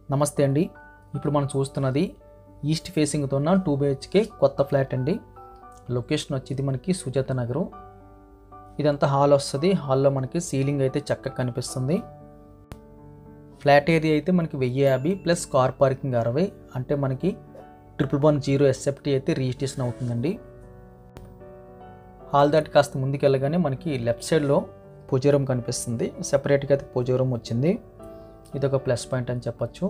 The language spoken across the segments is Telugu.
నమస్తే అండి ఇప్పుడు మనం చూస్తున్నది ఈస్ట్ ఫేసింగ్తో ఉన్న టూ బిహెచ్కే కొత్త ఫ్లాట్ అండి లొకేషన్ వచ్చేది మనకి సుజాత నగరు ఇదంతా హాల్ వస్తుంది హాల్లో మనకి సీలింగ్ అయితే చక్కగా కనిపిస్తుంది ఫ్లాట్ ఏరియా అయితే మనకి వెయ్యి యాభై ప్లస్ కార్ పార్కింగ్ అరవై అంటే మనకి ట్రిపుల్ వన్ జీరో ఎస్ఎఫ్టీ అయితే రిజిస్ట్రేషన్ అవుతుందండి హాల్ దాటి కాస్త ముందుకు వెళ్ళగానే మనకి లెఫ్ట్ సైడ్లో పూజ రూమ్ కనిపిస్తుంది సెపరేట్గా అయితే పూజ రూమ్ వచ్చింది ఇది ఒక ప్లస్ పాయింట్ అని చెప్పొచ్చు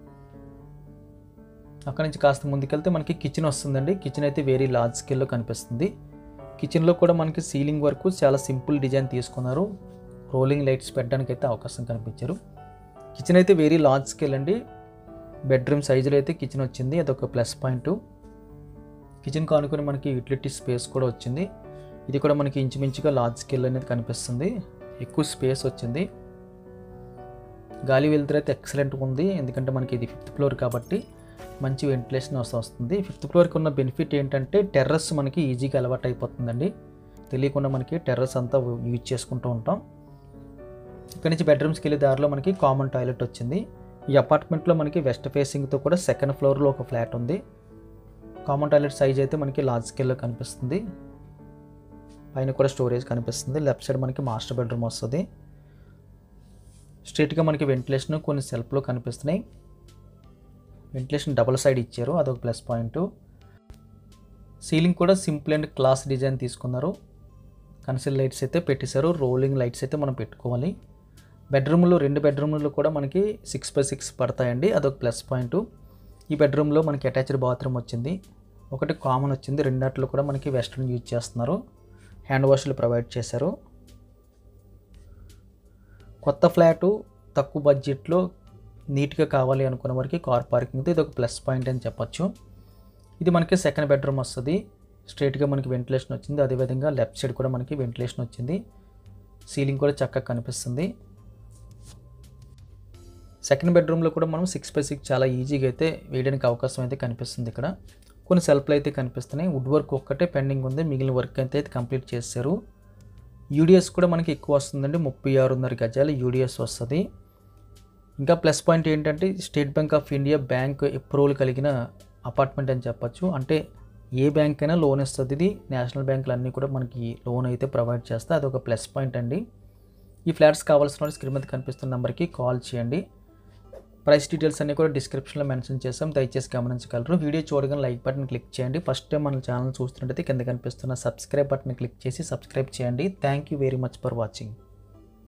అక్కడ నుంచి కాస్త ముందుకెళ్తే మనకి కిచెన్ వస్తుందండి కిచెన్ అయితే వెరీ లార్జ్ స్కేల్లో కనిపిస్తుంది కిచెన్లో కూడా మనకి సీలింగ్ వరకు చాలా సింపుల్ డిజైన్ తీసుకున్నారు రోలింగ్ లైట్స్ పెట్టడానికి అయితే అవకాశం కనిపించారు కిచెన్ అయితే వెరీ లార్జ్ స్కేల్ అండి బెడ్రూమ్ సైజులో అయితే కిచెన్ వచ్చింది అదొక ప్లస్ పాయింట్ కిచెన్ కానుకొని మనకి యూటిలిటీ స్పేస్ కూడా వచ్చింది ఇది కూడా మనకి ఇంచుమించుగా లార్జ్ స్కేల్ అనేది కనిపిస్తుంది ఎక్కువ స్పేస్ వచ్చింది గాలి వెళ్తురు అయితే ఎక్సలెంట్గా ఉంది ఎందుకంటే మనకి ఇది ఫిఫ్త్ ఫ్లోర్ కాబట్టి మంచి వెంటిలేషన్ వస్తూ వస్తుంది ఫిఫ్త్ ఫ్లోర్కి ఉన్న బెనిఫిట్ ఏంటంటే టెర్రస్ మనకి ఈజీగా అలవాటు అయిపోతుందండి తెలియకుండా మనకి టెర్రస్ అంతా యూజ్ చేసుకుంటూ ఉంటాం ఇక్కడ నుంచి బెడ్రూమ్స్కి వెళ్ళే దారిలో మనకి కామన్ టాయిలెట్ వచ్చింది ఈ అపార్ట్మెంట్లో మనకి వెస్ట్ ఫేసింగ్తో కూడా సెకండ్ ఫ్లోర్లో ఒక ఫ్లాట్ ఉంది కామన్ టాయిలెట్ సైజ్ అయితే మనకి లార్జ్ స్కేల్లో కనిపిస్తుంది పైన కూడా స్టోరేజ్ కనిపిస్తుంది లెఫ్ట్ సైడ్ మనకి మాస్టర్ బెడ్రూమ్ వస్తుంది స్ట్రైట్గా మనకి వెంటిలేషన్ కొన్ని సెల్ఫ్లో కనిపిస్తున్నాయి వెంటిలేషన్ డబుల్ సైడ్ ఇచ్చారు అదొక ప్లస్ పాయింట్ సీలింగ్ కూడా సింపుల్ అండ్ క్లాస్ డిజైన్ తీసుకున్నారు కన్సిల్ లైట్స్ అయితే పెట్టేశారు రోలింగ్ లైట్స్ అయితే మనం పెట్టుకోవాలి బెడ్రూమ్లో రెండు బెడ్రూమ్లో కూడా మనకి సిక్స్ బై సిక్స్ పడతాయండి అదొక ప్లస్ పాయింట్ ఈ బెడ్రూమ్లో మనకి అటాచ్డ్ బాత్రూమ్ వచ్చింది ఒకటి కామన్ వచ్చింది రెండాట్లో కూడా మనకి వెస్ట్రన్ యూజ్ చేస్తున్నారు హ్యాండ్ వాష్లు ప్రొవైడ్ చేశారు కొత్త ఫ్లాటు తక్కువ బడ్జెట్లో నీట్గా కావాలి అనుకున్న వారికి కార్ పార్కింగ్ ఇది ఒక ప్లస్ పాయింట్ అని చెప్పొచ్చు ఇది మనకి సెకండ్ బెడ్రూమ్ వస్తుంది స్ట్రైట్గా మనకి వెంటిలేషన్ వచ్చింది అదేవిధంగా లెఫ్ట్ సైడ్ కూడా మనకి వెంటిలేషన్ వచ్చింది సీలింగ్ కూడా చక్కగా కనిపిస్తుంది సెకండ్ బెడ్రూమ్లో కూడా మనం సిక్స్ బై సిక్స్ చాలా ఈజీగా అయితే వేయడానికి అవకాశం అయితే కనిపిస్తుంది ఇక్కడ కొన్ని సెల్ఫ్లు అయితే కనిపిస్తున్నాయి వుడ్ వర్క్ ఒక్కటే పెండింగ్ ఉంది మిగిలిన వర్క్ అయితే అయితే కంప్లీట్ చేశారు యూడిఎస్ కూడా మనకి ఎక్కువ వస్తుందండి ముప్పై ఆరున్నర గజాలు యూడిఎస్ వస్తుంది ఇంకా ప్లస్ పాయింట్ ఏంటంటే State Bank of India bank approval కలిగిన అపార్ట్మెంట్ అని చెప్పొచ్చు అంటే ఏ బ్యాంక్ అయినా లోన్ ఇస్తుంది ఇది నేషనల్ బ్యాంకులు అన్నీ కూడా మనకి లోన్ అయితే ప్రొవైడ్ చేస్తే అది ఒక ప్లస్ పాయింట్ అండి ఈ ఫ్లాట్స్ కావాల్సిన వాళ్ళు స్క్రీన్ మీద కనిపిస్తున్న నెంబర్కి కాల్ చేయండి ప్రైస్ డీటెయిల్స్ అన్నీ కూడా డిస్క్రిప్షన్లో మెన్షన్ చేసాం దయచేసి గమనించగలరు వీడియో చూడగానే లైక్ బటన్ క్లిక్ చేయండి ఫస్ట్ టైం మన ఛానల్ చూస్తున్నట్టయితే కింద కనిపిస్తున్న సబ్స్క్రైబ్ బటన్ క్లిక్ చేసి సబ్స్క్రైబ్ చేయండి thank you very much for watching